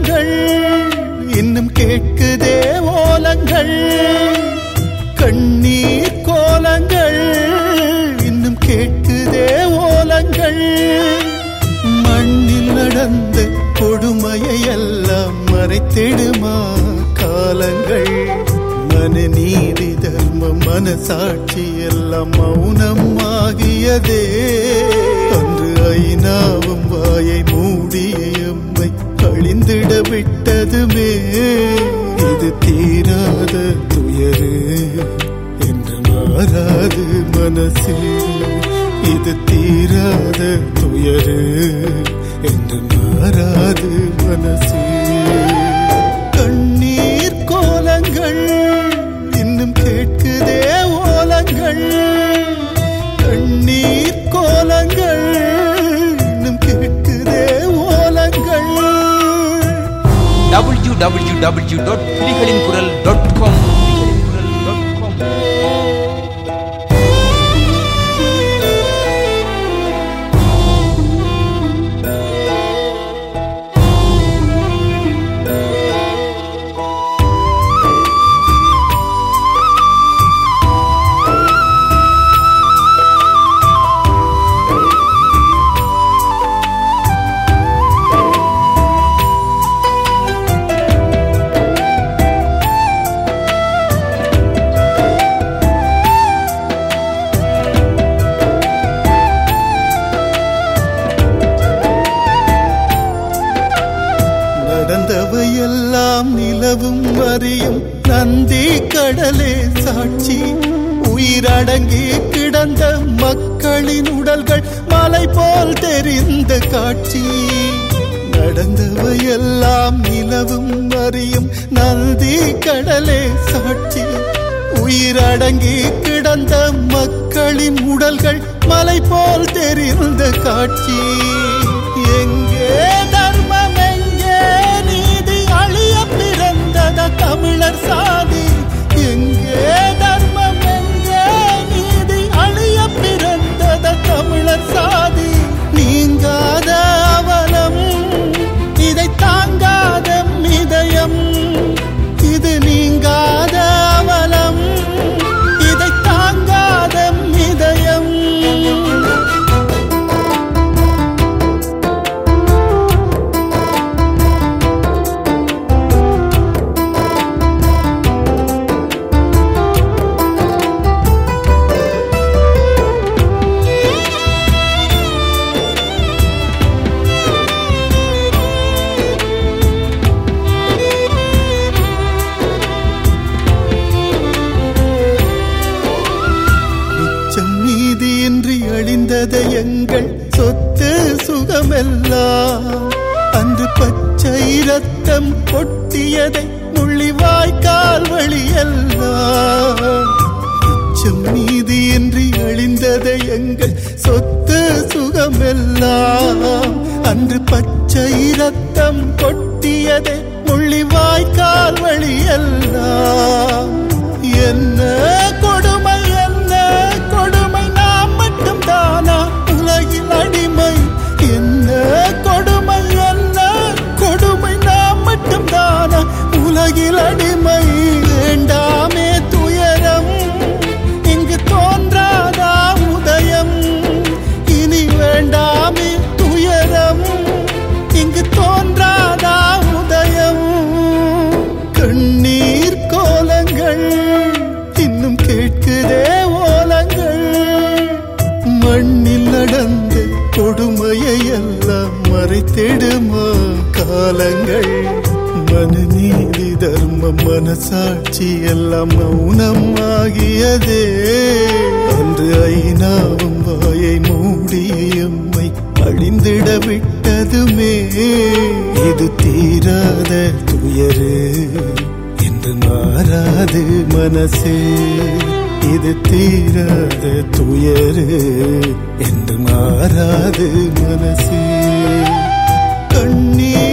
கோலங்கள் இன்னும் கேட்குதே ஓலங்கள் கண்ணீர் கோலங்கள் இன்னும் கேட்குதே ஓலங்கள் மண்ணில் நடந்த கொடுமையை எல்லாம் மறைத்திடுமா காலங்கள் மனநீதி தர்மம் மனசாட்சி எல்லாம் மௌனம் ஆகியதே அன்று ஐநாவும் வாயை மூடிய எம்மை அழிந்திட விட்டதுமே இது தீராத துயரு என்று மாறாது மனசு இது தீராத துயரு என்று மாறாது மனசு கண்ணீர் கோலங்கள் இன்னும் கேட்குதே ஓலங்கள் கண்ணீர் கோலங்கள் இன்னும் கேட்குதே ஓலங்கள் டபிள்யூ டபிள்யூ டபிள்யூ டாட் புலிகளின் குரல் டாட் காம் நடந்தவையெல்லாம் நிலவும் அறியும் நந்தி கடலே சாட்சி உயிரடங்கி கிடந்த மக்களின் உடல்கள் மலை போல் தெரிந்த காட்சி நடந்தவையெல்லாம் நிலவும் அறியும் நந்தி கடலே சாட்சி உயிரடங்கி கிடந்த மக்களின் உடல்கள் மலை போல் தெரிந்த காட்சி எங்கே தர்மம் எங்கே நீதி அழிய பிறந்தத தமிழர் சாதி எங்கே தர்மம் எங்கே நீதி அழிய பிறந்தத தமிழர் சாதி நீங்காத அவலம் இதை தாங்காத இதயம் இது நீங்காத அவலம் இதை தாங்காத இதயம் மிச்சம் நீதியின்றி அழிந்தது எங்கள் சொத்து சுகமெல்லாம் அன்று பச்சை ரத்தம் கொட்டியதை முள்ளிவாய்க்கால் வழியெல்லாம் மிச்சம் நீதியின்றி அழிந்தது எங்கள் சொத்து சுகமெல்லாம் அன்று பச்சை ரத்தம் கொட்டியதை முள்ளிவாய்க்கால் வழியெல்லாம் என்ன கொடுமை என்ன கொடுமை நாம் மட்டும் தானா உலகில் அடிமை என்ன கொடுமை என்ன கொடுமை நாம் மட்டும் தானா உலகில் அடிமை வேண்டாமே துயரம் இங்கு தோன்றாதா உதயம் இனி வேண்டாமே துயரம் இங்கு தோன்றாதா உதயம் கண்ணீர் கோலங்கள் இன்னும் கேட்குதே ஓலங்கள் மண்ணில் நடந்த கொடுமையை எல்லாம் மறைத்திடுமா காலங்கள் மனநீதி தர்மம் மனசாட்சி எல்லாம் மௌனம் ஆகியதே அன்று ஐநாவும் வாயை மூடிய எம்மை அழிந்திட விட்டதுமே இது தீராத துயரு என்று மாறாது மனசே இது தீராத துயரு என்று மாறாது மனசே கண்ணீர்